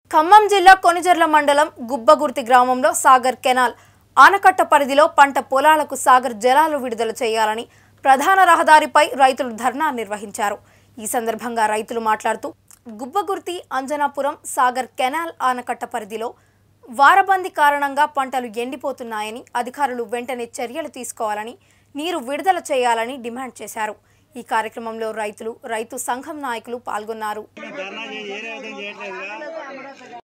ఖమ్మం జిల్లా కొనిజర్ల మండలం గుబ్బగుర్తి గ్రామంలో సాగర్ కెనాల్ ఆనకట్ట పరిధిలో పంట పొలాలకు సాగర్ జలాలు విడుదల చేయాలని ప్రధాన రహదారిపై రైతులు ధర్నా నిర్వహించారు ఈ సందర్భంగా రైతులు మాట్లాడుతూ గుబ్బగుర్తి అంజనాపురం సాగర్ కెనాల్ ఆనకట్ట పరిధిలో వారబంది కారణంగా పంటలు ఎండిపోతున్నాయని అధికారులు వెంటనే చర్యలు తీసుకోవాలని నీరు విడుదల చేయాలని డిమాండ్ చేశారు ఈ కార్యక్రమంలో రైతులు రైతు సంఘం నాయకులు పాల్గొన్నారు ధర్నా చేసి ఏరే విధంగా చేయట్లేదుగా